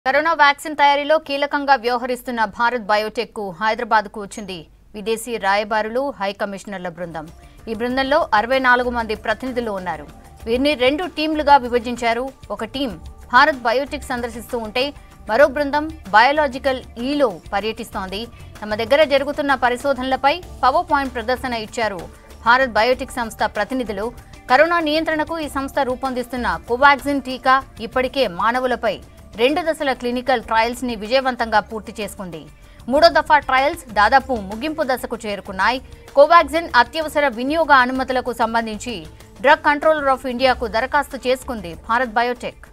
corona vaccine తయారీలో కీలకంగా వ్యవహరిస్తున్న భారత్ బయోటెక్ కు హైదరాబాద్ కు వచ్చింది విదేశీ రాయబారులు హై కమిషనర్ల బృందం ఈ బృందంలో అరవై నాలుగు మంది ప్రతినిధులు ఉన్నారు వీరిని రెండు టీంలుగా విభజించారు ఒక టీం భారత్ బయోటెక్ సందర్శిస్తూ ఉంటే మరో బృందం బయోలాజికల్ ఈలో పర్యటిస్తోంది తమ దగ్గర జరుగుతున్న పరిశోధనలపై పవర్ పాయింట్ ప్రదర్శన ఇచ్చారు భారత్ బయోటెక్ సంస్థ ప్రతినిధులు కరోనా నియంత్రణకు ఈ సంస్థ రూపొందిస్తున్న కోవాక్సిన్ టీకా ఇప్పటికే మానవులపై రెండు దశల క్లినికల్ ట్రయల్స్ ని విజయవంతంగా పూర్తి చేసుకుంది మూడో దఫా ట్రయల్స్ దాదాపు ముగింపు దశకు చేరుకున్నాయి కోవాక్సిన్ అత్యవసర వినియోగ అనుమతులకు సంబంధించి డ్రగ్ కంట్రోలర్ ఆఫ్ ఇండియాకు దరఖాస్తు చేసుకుంది భారత్ బయోటెక్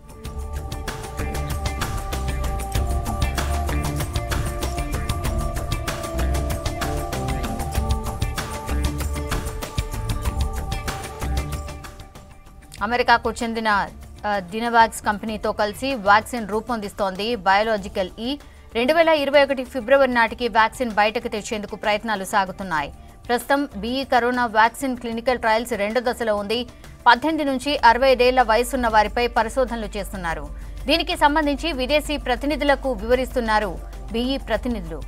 అమెరికాకు చెందిన ఆ, దినవాక్స్ కంపెనీతో కలిసి వ్యాక్సిన్ రూపొందిస్తోంది బయోలాజికల్ ఈ రెండు వేల ఇరవై ఒకటి ఫిబ్రవరి నాటికి వ్యాక్సిన్ బయటకు తెచ్చేందుకు ప్రయత్నాలు సాగుతున్నాయి ప్రస్తుతం BE corona vaccine clinical trials రెండు దశలో ఉంది పద్దెనిమిది నుంచి అరవై ఐదేళ్ల వయసున్న వారిపై పరిశోధనలు చేస్తున్నారు దీనికి సంబంధించి విదేశీ ప్రతినిధులకు వివరిస్తున్నారు బీఈ ప్రతినిధులు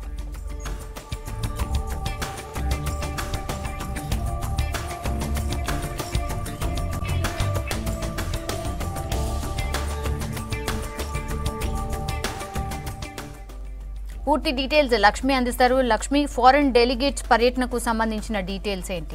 పూర్తి డీటెయిల్స్ లక్ష్మి అందిస్తారు లక్ష్మి ఫారెన్ డెలిగేట్స్ పర్యటనకు సంబంధించిన డీటెయిల్స్ ఏంటి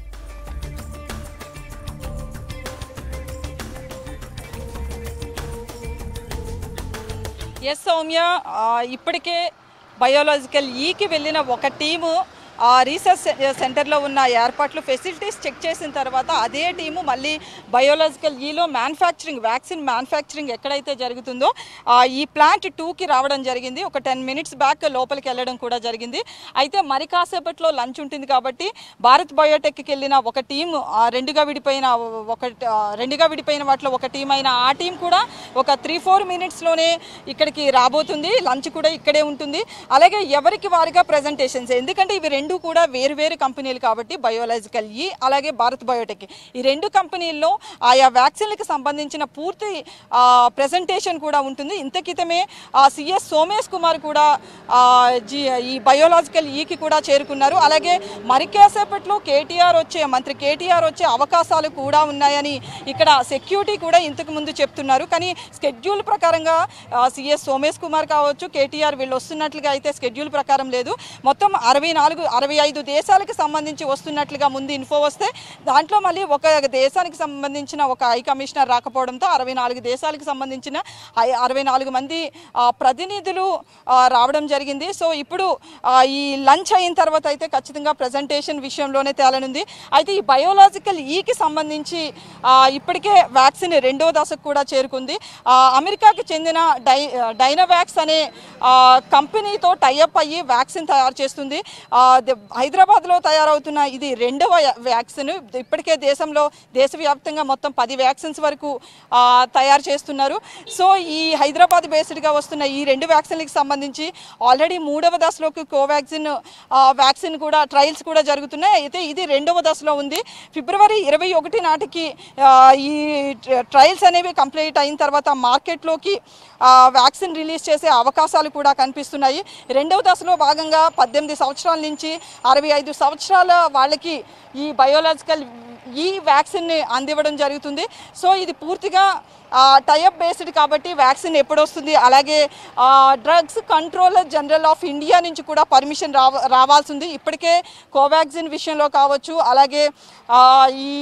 ఎస్ సౌమ్య ఆ, ఇప్పటికే బయోలాజికల్ ఈకి వెళ్ళిన ఒక టీము ఆ రీసెర్చ్ సె- సెంటర్లో ఉన్న ఏర్పాట్లు ఫెసిలిటీస్ చెక్ చేసిన తర్వాత అదే టీము మళ్ళీ బయోలాజికల్ ఈలో మ్యానుఫ్యాక్చరింగ్ వ్యాక్సిన్ మ్యానుఫ్యాక్చరింగ్ ఎక్కడైతే జరుగుతుందో ఆ, ఈ ప్లాంట్ టూకి రావడం జరిగింది ఒక టెన్ మినిట్స్ బ్యాక్ లోపలికి వెళ్ళడం కూడా జరిగింది అయితే మరి కాసేపట్లో లంచ్ ఉంటుంది కాబట్టి భారత్ బయోటెక్కి వెళ్ళిన ఒక టీం రెండుగా విడిపోయిన ఒక ఆ, రెండుగా విడిపోయిన వాటిలో ఒక టీం అయిన ఆ టీం కూడా ఒక త్రీ ఫోర్ మినిట్స్లోనే ఇక్కడికి రాబోతుంది లంచ్ కూడా ఇక్కడే ఉంటుంది అలాగే ఎవరికి వారిగా ప్రజెంటేషన్స్ ఎందుకంటే ఇవి రెండు కూడా వేరు వేరు కంపెనీలు కాబట్టి బయోలాజికల్ ఈ అలాగే భారత్ బయోటెక్ ఈ రెండు కంపెనీల్లో ఆయా వ్యాక్సిన్లకు సంబంధించిన పూర్తి ప్రజెంటేషన్ కూడా ఉంటుంది ఇంత క్రితమే సిఎస్ సోమేష్ కుమార్ కూడా ఆ, జీ ఈ బయోలాజికల్ ఈకి కూడా చేరుకున్నారు అలాగే మరి కాసేపట్లో కేటీఆర్ వచ్చే మంత్రి కేటీఆర్ వచ్చే అవకాశాలు కూడా ఉన్నాయని ఇక్కడ సెక్యూరిటీ కూడా ఇంతకు ముందు చెప్తున్నారు కానీ స్కెడ్యూల్ ప్రకారంగా సిఎస్ సోమేష్ కుమార్ కావచ్చు కేటీఆర్ వీళ్ళు వస్తున్నట్లుగా అయితే స్కెడ్యూల్ ప్రకారం లేదు మొత్తం అరవై నాలుగు అరవై ఐదు దేశాలకు సంబంధించి వస్తున్నట్లుగా ముందు ఇన్ఫో వస్తే దాంట్లో మళ్ళీ ఒక దేశానికి సంబంధించిన ఒక హై కమిషనర్ రాకపోవడంతో అరవై నాలుగు దేశాలకు సంబంధించిన ఐ- అరవై నాలుగు మంది ఆ, ప్రతినిధులు ఆ, రావడం జరిగింది సో ఇప్పుడు ఆ, ఈ లంచ్ అయిన తర్వాత అయితే ఖచ్చితంగా ప్రజెంటేషన్ విషయంలోనే తేలనుంది అయితే ఈ బయోలాజికల్ ఈకి సంబంధించి ఆ, ఇప్పటికే వ్యాక్సిన్ రెండో దశకు కూడా చేరుకుంది ఆ, అమెరికాకి చెందిన డై డైనోవాక్స్ అనే ఆ, కంపెనీతో టైఅప్ అయ్యి వ్యాక్సిన్ తయారు చేస్తుంది ఆ, ద- హైదరాబాద్లో తయారవుతున్న ఇది రెండవ యా- వ్యాక్సిన్ ఇప్పటికే దేశంలో దేశవ్యాప్తంగా మొత్తం పది వ్యాక్సిన్స్ వరకు ఆ, తయారు చేస్తున్నారు సో ఈ హైదరాబాద్ బేస్డ్గా వస్తున్న ఈ రెండు వ్యాక్సిన్లకు సంబంధించి ఆల్రెడీ మూడవ దశలోకి కోవాక్సిన్ ఆ, వ్యాక్సిన్ కూడా ట్రయల్స్ కూడా జరుగుతున్నాయి అయితే ఇది రెండవ దశలో ఉంది ఫిబ్రవరి ఇరవై ఒకటి నాటికి ఆ, ఈ ట్ర- ట్రయల్స్ అనేవి కంప్లీట్ అయిన తర్వాత మార్కెట్లోకి ఆ, వ్యాక్సిన్ రిలీజ్ చేసే అవకాశాలు కూడా కనిపిస్తున్నాయి రెండవ దశలో భాగంగా పద్దెనిమిది సంవత్సరాల నుంచి అరవై ఐదు సంవత్సరాల వాళ్ళకి ఈ బయోలాజికల్ ఈ వ్యాక్సిన్ని అందివ్వడం జరుగుతుంది సో ఇది పూర్తిగా టైఅప్ బేస్డ్ కాబట్టి వ్యాక్సిన్ ఎప్పుడు వస్తుంది అలాగే drugs controller general of India నుంచి కూడా పర్మిషన్ రావ రావాల్సి ఉంది ఇప్పటికే కోవాక్సిన్ విషయంలో కావచ్చు అలాగే ఆ, ఈ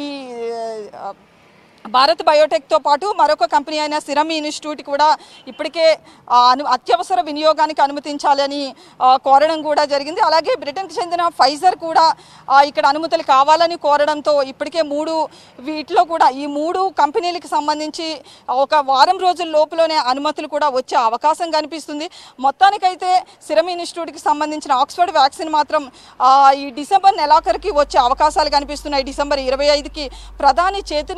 ఆ, భారత్ బయోటెక్తో పాటు మరొక కంపెనీ అయిన సిరమ్ ఇన్స్టిట్యూట్ కూడా ఇప్పటికే ఆ, అను అత్యవసర వినియోగానికి అనుమతించాలని ఆ, కోరడం కూడా జరిగింది అలాగే బ్రిటన్కి చెందిన ఫైజర్ కూడా ఆ, ఇక్కడ అనుమతులు కావాలని కోరడంతో ఇప్పటికే మూడు వీటిలో కూడా ఈ మూడు కంపెనీలకు సంబంధించి ఒక వారం రోజుల లోపులోనే అనుమతులు కూడా వచ్చే అవకాశం కనిపిస్తుంది మొత్తానికైతే సిరమ్ ఇన్స్టిట్యూట్కి సంబంధించిన ఆక్స్ఫర్డ్ వ్యాక్సిన్ మాత్రం ఆ, ఈ డిసెంబర్ నెలాఖరికి వచ్చే అవకాశాలు కనిపిస్తున్నాయి డిసెంబర్ ఇరవై ఐదుకి ప్రధాని చేతుని మీదుగా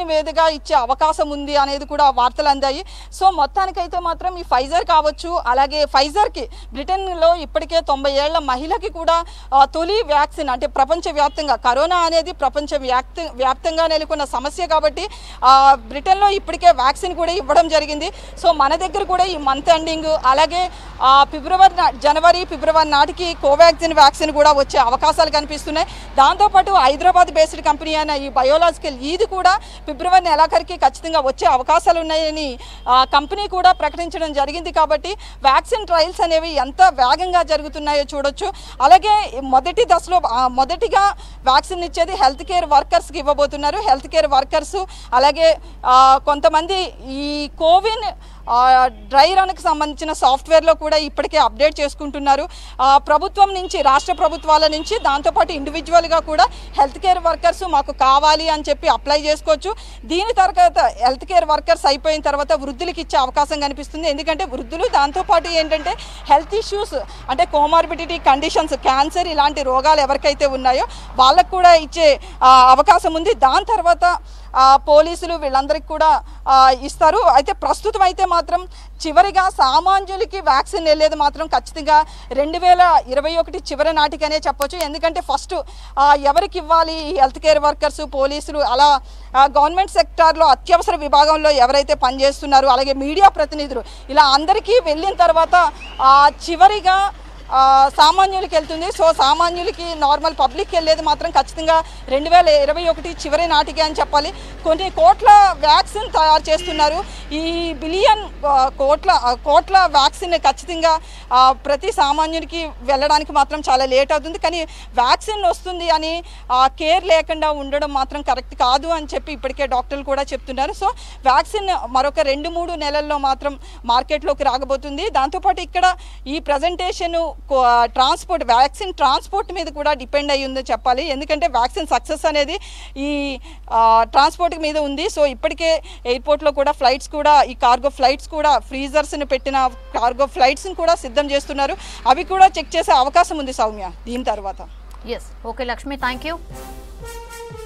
ఇచ్చే అవకాశం ఉంది అనేది కూడా వార్తలు అందాయి సో మొత్తానికైతే మాత్రం ఈ ఫైజర్ కావచ్చు అలాగే ఫైజర్కి బ్రిటన్లో ఇప్పటికే తొంభై ఏళ్ల మహిళకి కూడా ఆ, తొలి వ్యాక్సిన్ అంటే ప్రపంచవ్యాప్తంగా కరోనా అనేది ప్రపంచ వ్యాప్త వ్యాప్తంగా నెలకొన్న సమస్య కాబట్టి ఆ, బ్రిటన్లో ఇప్పటికే వ్యాక్సిన్ కూడా ఇవ్వడం జరిగింది సో మన దగ్గర కూడా ఈ మంత్ ఎండింగ్ అలాగే ఆ, ఫిబ్రవరి నా- జనవరి ఫిబ్రవరి నాటికి కోవాక్సిన్ వ్యాక్సిన్ కూడా వచ్చే అవకాశాలు కనిపిస్తున్నాయి దాంతోపాటు హైదరాబాద్ బేస్డ్ కంపెనీ అయిన ఈ బయోలాజికల్ ఇది కూడా ఫిబ్రవరి నెలాఖరికి ఖచ్చితంగా వచ్చే అవకాశాలు ఉన్నాయని ఆ, కంపెనీ కూడా ప్రకటించడం జరిగింది కాబట్టి వ్యాక్సిన్ ట్రయల్స్ అనేవి ఎంత వేగంగా జరుగుతున్నాయో చూడొచ్చు అలాగే మొదటి దశలో ఆ, మొదటిగా వ్యాక్సిన్ ఇచ్చేది హెల్త్ కేర్ వర్కర్స్కి ఇవ్వబోతున్నారు హెల్త్ కేర్ వర్కర్స్ అలాగే ఆ, కొంతమంది ఈ కోవిన్ ఆ, డ్రై రన్కి సంబంధించిన సాఫ్ట్వేర్లో కూడా ఇప్పటికే అప్డేట్ చేసుకుంటున్నారు ఆ, ప్రభుత్వం నుంచి రాష్ట్ర ప్రభుత్వాల నుంచి దాంతోపాటు ఇండివిజువల్గా కూడా హెల్త్ కేర్ వర్కర్స్ మాకు కావాలి అని చెప్పి అప్లై చేసుకోవచ్చు దీని తర్వాత హెల్త్ కేర్ వర్కర్స్ అయిపోయిన తర్వాత వృద్ధులకి ఇచ్చే అవకాశం కనిపిస్తుంది ఎందుకంటే వృద్ధులు దాంతోపాటు ఏంటంటే హెల్త్ ఇష్యూస్ అంటే కోమార్బిడిటీ కండిషన్స్ క్యాన్సర్ ఇలాంటి రోగాలు ఎవరికైతే ఉన్నాయో వాళ్ళకు కూడా ఇచ్చే ఆ, అవకాశం ఉంది దాని తర్వాత ఆ, పోలీసులు వీళ్ళందరికీ కూడా ఆ, ఇస్తారు అయితే ప్రస్తుతం అయితే మాత్రం చివరిగా సామాన్యులకి వ్యాక్సిన్ వెళ్ళేది మాత్రం ఖచ్చితంగా రెండు వేల ఇరవై ఒకటి చివరి నాటికనే చెప్పొచ్చు ఎందుకంటే ఫస్ట్ ఎవరికి ఇవ్వాలి ఈ హెల్త్ కేర్ వర్కర్స్ పోలీసులు అలా ఆ, గవర్నమెంట్ సెక్టార్లో అత్యవసర విభాగంలో ఎవరైతే పనిచేస్తున్నారో అలాగే మీడియా ప్రతినిధులు ఇలా అందరికీ వెళ్ళిన తర్వాత ఆ, చివరిగా ఆ, సామాన్యులకి వెళ్తుంది సో సామాన్యులకి నార్మల్ పబ్లిక్కి వెళ్ళేది మాత్రం ఖచ్చితంగా రెండు వేల ఇరవై ఒకటి చివరి నాటికి అని చెప్పాలి కొన్ని కోట్ల వ్యాక్సిన్ తయారు చేస్తున్నారు ఈ బిలియన్ ఆ, కోట్ల ఆ, కోట్ల వ్యాక్సిన్ ఖచ్చితంగా ఆ, ప్రతి సామాన్యుడికి వెళ్ళడానికి మాత్రం చాలా లేట్ అవుతుంది కానీ వ్యాక్సిన్ వస్తుంది అని కేర్ లేకుండా ఉండడం మాత్రం కరెక్ట్ కాదు అని చెప్పి ఇప్పటికే డాక్టర్లు కూడా చెప్తున్నారు సో వ్యాక్సిన్ మరొక రెండు మూడు నెలల్లో మాత్రం మార్కెట్లోకి రాగబోతుంది దాంతోపాటు ఇక్కడ ఈ ప్రజెంటేషన్ ట్రాన్స్పోర్ట్ వ్యాక్సిన్ ట్రాన్స్పోర్ట్ మీద కూడా డిపెండ్ అయ్యి ఉందని చెప్పాలి ఎందుకంటే వ్యాక్సిన్ సక్సెస్ అనేది ఈ ట్రాన్స్పోర్ట్ మీద ఉంది సో ఇప్పటికే ఎయిర్పోర్ట్లో కూడా ఫ్లైట్స్ కూడా ఈ కార్గో ఫ్లైట్స్ కూడా ఫ్రీజర్స్ని పెట్టిన కార్గో ఫ్లైట్స్ని కూడా సిద్ధం చేస్తున్నారు అవి కూడా చెక్ చేసే అవకాశం ఉంది సౌమ్య దీని తర్వాత yes okay Lakshmi thank you